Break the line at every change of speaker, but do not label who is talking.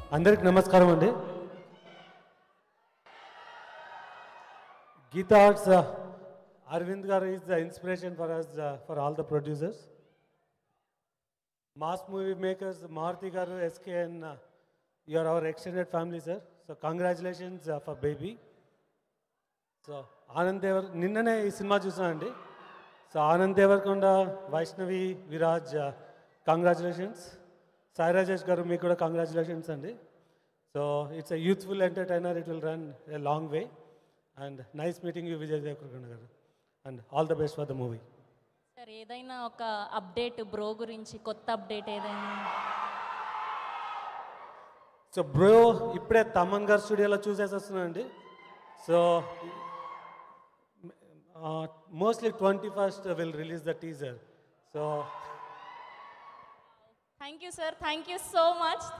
అందరికి నమస్కారం అండి Gita arts Aravind garu is the inspiration for us for all the producers mass movie makers Maruthi garu SK and you are our extended family sir so congratulations for baby so Anand Devar నిన్ననే ఈ cinema చూసానండి so Anand Deverakonda Vaishnavi Viraj congratulations Sai Rajesh garu మీకు కూడా congratulations అండి so it's a youthful entertainer it will run a long way and nice meeting you Vijay Deverakonda garu and all the best for the movie
sir ఏదైనా ఒక update bro గురించి కొత్త అప్డేట్ ఏదైనా
సో బ్రో ఇప్పుడే తమన్ గారు స్టూడియోలో చూసేసి వస్తున్నానండి so mostly twenty first will release the teaser so
thank you sir thank you so much